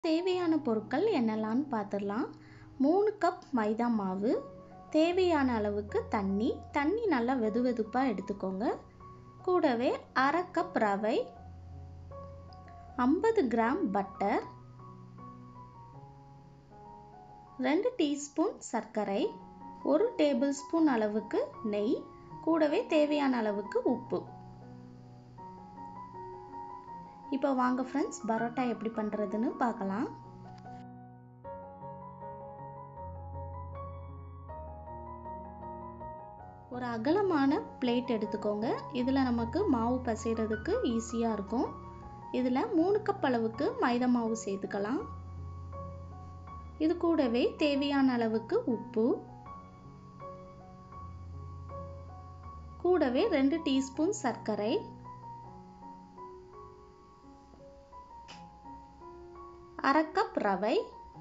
தேவையான பொருட்கள் என்னெல்லாம்னு பார்த்துடலாம் மூணு கப் மைதா மாவு தேவையான அளவுக்கு தண்ணி தண்ணி நல்லா வெது வெதுப்பாக எடுத்துக்கோங்க கூடவே அரை கப் ரவை ஐம்பது கிராம் பட்டர் ரெண்டு டீஸ்பூன் சர்க்கரை ஒரு டேபிள் ஸ்பூன் அளவுக்கு நெய் கூடவே தேவையான அளவுக்கு உப்பு இப்போ வாங்க ஃப்ரெண்ட்ஸ் பரோட்டா எப்படி பண்ணுறதுன்னு பார்க்கலாம் ஒரு அகலமான பிளேட் எடுத்துக்கோங்க இதில் நமக்கு மாவு பசைகிறதுக்கு ஈஸியாக இருக்கும் இதில் மூணு கப் அளவுக்கு மைதா மாவு சேர்த்துக்கலாம் இது கூடவே தேவையான அளவுக்கு உப்பு கூடவே ரெண்டு டீஸ்பூன் சர்க்கரை அரை கப் ரவை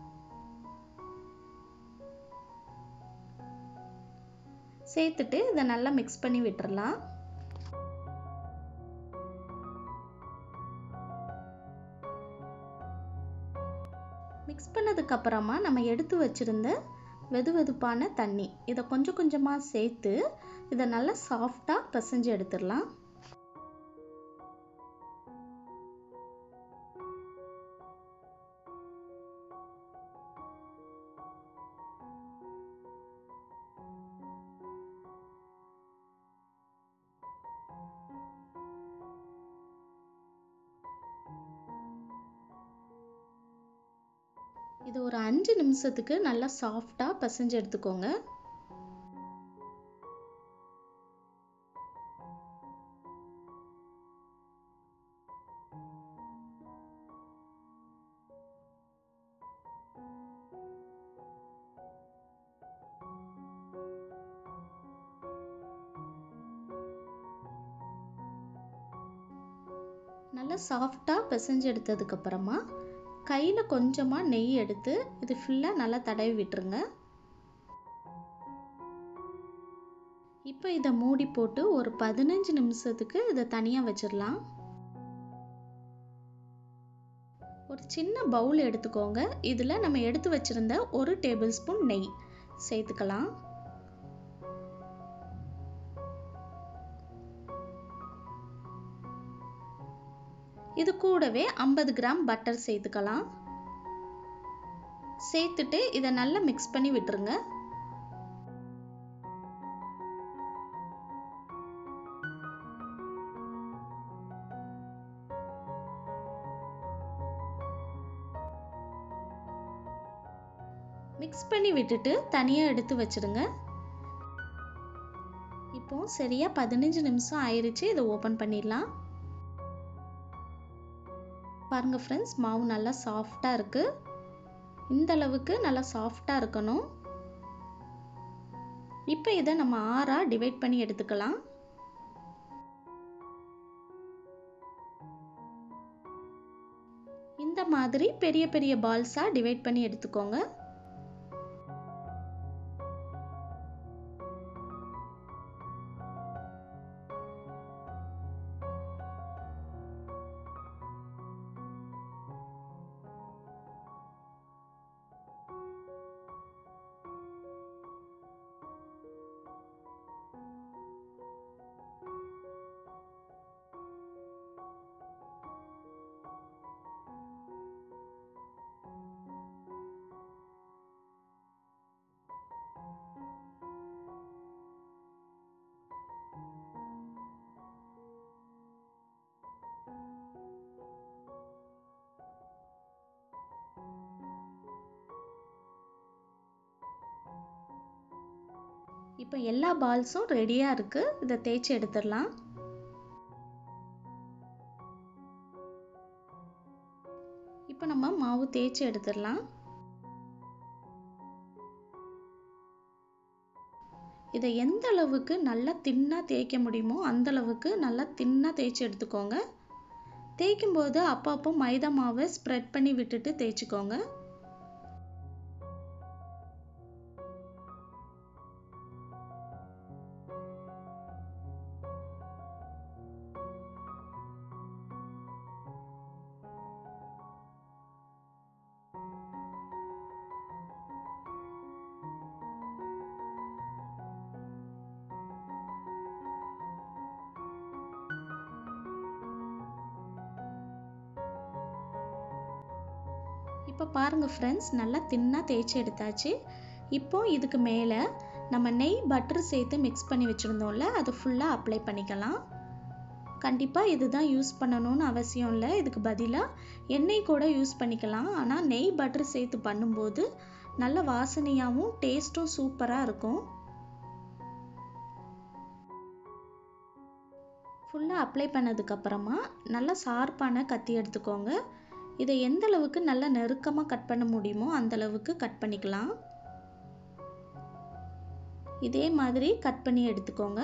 சேர்த்துட்டு இதை நல்லா மிக்ஸ் பண்ணி விட்டுறலாம் மிக்ஸ் பண்ணதுக்கு அப்புறமா நம்ம எடுத்து வச்சிருந்த வெது வெதுப்பான தண்ணி இதை கொஞ்சம் கொஞ்சமாக சேர்த்து இதை நல்லா சாஃப்டாக பிசைஞ்சு எடுத்துடலாம் இது ஒரு அஞ்சு நிமிஷத்துக்கு நல்லா சாஃப்டாக பிசைஞ்சு எடுத்துக்கோங்க நல்லா சாஃப்டாக பிசைஞ்சு எடுத்ததுக்கப்புறமா கையில் கொஞ்சமாக நெய் எடுத்து இது ஃபுல்லாக நல்லா தடவி விட்டுருங்க இப்போ இதை மூடி போட்டு ஒரு பதினஞ்சு நிமிஷத்துக்கு இதை தனியாக வச்சிடலாம் ஒரு சின்ன பவுல் எடுத்துக்கோங்க இதில் நம்ம எடுத்து வச்சுருந்த ஒரு டேபிள் ஸ்பூன் நெய் சேர்த்துக்கலாம் இது கூடவே ஐம்பது கிராம் பட்டர் சேர்த்துக்கலாம் சேர்த்துட்டு இதை நல்லா மிக்ஸ் பண்ணி விட்டுருங்க மிக்ஸ் பண்ணி விட்டுட்டு தனியாக எடுத்து வச்சிடுங்க இப்போ சரியாக பதினஞ்சு நிமிஷம் ஆயிடுச்சு இதை ஓப்பன் பண்ணிடலாம் பாருங்கள் ஃப்ரெண்ட்ஸ் மாவு நல்லா சாஃப்டாக இருக்குது இந்த அளவுக்கு நல்லா சாஃப்டாக இருக்கணும் இப்போ இதை நம்ம ஆறாக டிவைட் பண்ணி எடுத்துக்கலாம் இந்த மாதிரி பெரிய பெரிய பால்ஸாக டிவைட் பண்ணி எடுத்துக்கோங்க இப்போ எல்லா பால்ஸும் ரெடியாக இருக்குது இதை தேய்ச்சி எடுத்துடலாம் இப்போ நம்ம மாவு தேய்ச்சி எடுத்துடலாம் இதை எந்த அளவுக்கு நல்லா தின்னாக தேய்க்க முடியுமோ அந்த அளவுக்கு நல்லா தின்னாக தேய்ச்சி எடுத்துக்கோங்க தேய்க்கும் போது அப்பப்போ மைதா மாவை ஸ்ப்ரெட் பண்ணி விட்டுட்டு தேய்ச்சிக்கோங்க இப்போ பாருங்கள் ஃப்ரெண்ட்ஸ் நல்லா தின்னாக தேய்ச்சி எடுத்தாச்சு இப்போ இதுக்கு மேலே நம்ம நெய் பட்டர் சேர்த்து மிக்ஸ் பண்ணி வச்சுருந்தோம்ல அது ஃபுல்லாக அப்ளை பண்ணிக்கலாம் கண்டிப்பாக இதுதான் யூஸ் பண்ணணும்னு அவசியம் இல்லை இதுக்கு பதிலாக எண்ணெய் கூட யூஸ் பண்ணிக்கலாம் ஆனால் நெய் பட்டர் சேர்த்து பண்ணும்போது நல்ல வாசனையாகவும் டேஸ்ட்டும் சூப்பராக இருக்கும் ஃபுல்லாக அப்ளை பண்ணதுக்கப்புறமா நல்லா ஷார்ப்பான கத்தி எடுத்துக்கோங்க இதை எந்த அளவுக்கு நல்லா நெருக்கமாக கட் பண்ண முடியுமோ அந்த அளவுக்கு கட் பண்ணிக்கலாம் இதே மாதிரி கட் பண்ணி எடுத்துக்கோங்க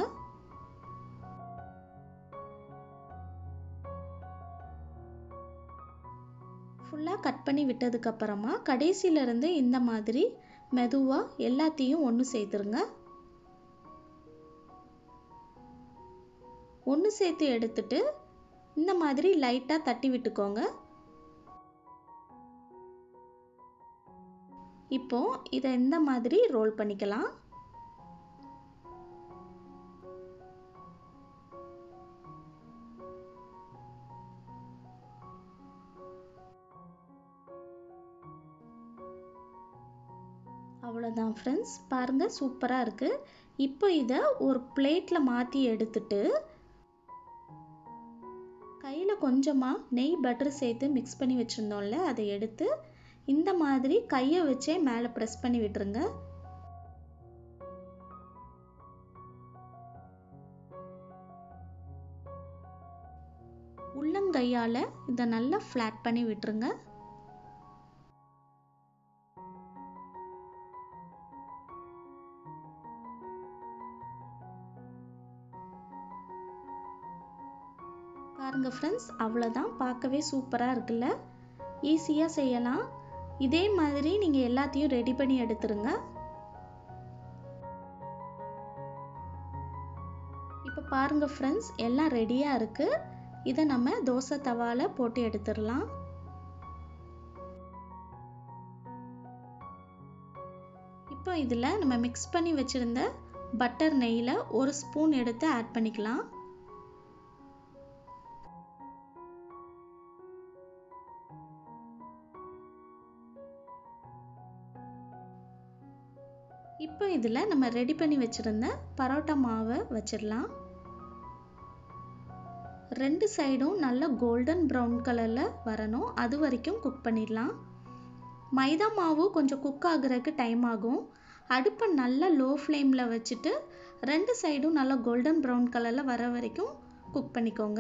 ஃபுல்லாக கட் பண்ணி விட்டதுக்கப்புறமா கடைசியிலேருந்து இந்த மாதிரி மெதுவாக எல்லாத்தையும் ஒன்று சேர்த்துருங்க ஒன்று சேர்த்து எடுத்துட்டு இந்த மாதிரி லைட்டாக தட்டி விட்டுக்கோங்க இப்போ இதை இந்த மாதிரி ரோல் பண்ணிக்கலாம் அவ்வளோதான் ஃப்ரெண்ட்ஸ் பாருங்கள் சூப்பராக இருக்குது இப்போ இதை ஒரு பிளேட்டில் மாற்றி எடுத்துட்டு கையில் கொஞ்சமாக நெய் பட்டர் சேர்த்து மிக்ஸ் பண்ணி வச்சுருந்தோம்ல அதை எடுத்து இந்த மாதிரி கையை வச்சே மேலே ப்ரெஸ் பண்ணி விட்டுருங்க உள்ளங்கையால் இதை நல்லா ஃப்ளாட் பண்ணி விட்டுருங்க பாருங்கள் ஃப்ரெண்ட்ஸ் அவ்வளோதான் பார்க்கவே சூப்பராக இருக்குல்ல ஈஸியாக செய்யலாம் இதே மாதிரி நீங்கள் எல்லாத்தையும் ரெடி பண்ணி எடுத்துருங்க இப்போ பாருங்கள் ஃப்ரெண்ட்ஸ் எல்லாம் ரெடியாக இருக்குது இதை நம்ம தோசை தவாவில் போட்டு எடுத்துடலாம் இப்போ இதில் நம்ம மிக்ஸ் பண்ணி வச்சுருந்த பட்டர் நெய்யில் ஒரு ஸ்பூன் எடுத்து ஆட் பண்ணிக்கலாம் இப்போ இதில் நம்ம ரெடி பண்ணி வச்சுருந்த பரோட்டா மாவை வச்சிடலாம் ரெண்டு சைடும் நல்ல கோல்டன் ப்ரௌன் கலரில் வரணும் அது வரைக்கும் குக் பண்ணிடலாம் மைதா மாவு கொஞ்சம் குக் ஆகுறதுக்கு டைம் ஆகும் அடுப்பை நல்லா லோ ஃப்ளேமில் வச்சுட்டு ரெண்டு சைடும் நல்லா கோல்டன் ப்ரௌன் கலரில் வர வரைக்கும் குக் பண்ணிக்கோங்க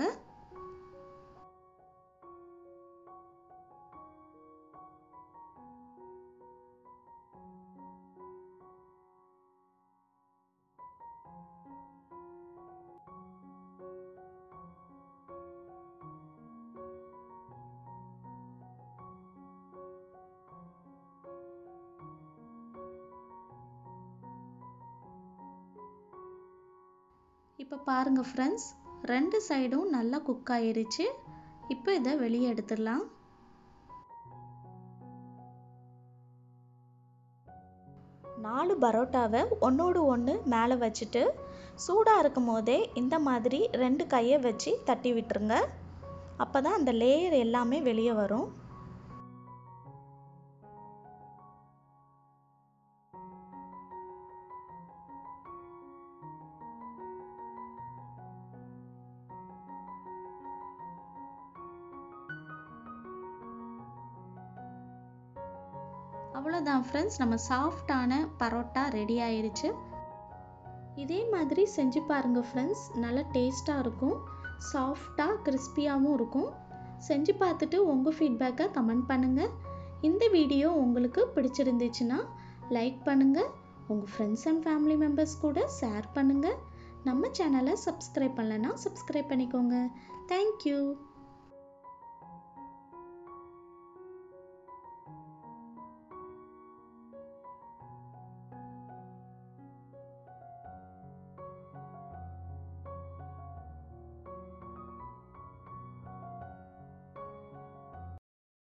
இப்போ பாருங்கள் ஃப்ரெண்ட்ஸ் ரெண்டு சைடும் நல்லா குக் ஆயிருச்சு இப்போ இதை வெளியே எடுத்துடலாம் நாலு பரோட்டாவை ஒன்றோடு ஒன்று மேலே வச்சுட்டு சூடாக இருக்கும் போதே இந்த மாதிரி ரெண்டு கையை வச்சு தட்டி விட்டுருங்க அப்போ தான் அந்த லேயர் எல்லாமே வெளியே வரும் அவ்வளோதான் ஃப்ரெண்ட்ஸ் நம்ம சாஃப்டான பரோட்டா ரெடி ஆயிருச்சு இதே மாதிரி செஞ்சு பாருங்க ஃப்ரெண்ட்ஸ் நல்லா டேஸ்ட்டாக இருக்கும் சாஃப்டாக கிறிஸ்பியாகவும் இருக்கும் செஞ்சு பார்த்துட்டு உங்கள் ஃபீட்பேக்கை கமெண்ட் பண்ணுங்கள் இந்த வீடியோ உங்களுக்கு பிடிச்சிருந்துச்சுன்னா லைக் பண்ணுங்கள் உங்கள் ஃப்ரெண்ட்ஸ் அண்ட் ஃபேமிலி மெம்பர்ஸ் கூட ஷேர் பண்ணுங்கள் நம்ம சேனலை சப்ஸ்கிரைப் பண்ணலைன்னா சப்ஸ்கிரைப் பண்ணிக்கோங்க தேங்க்யூ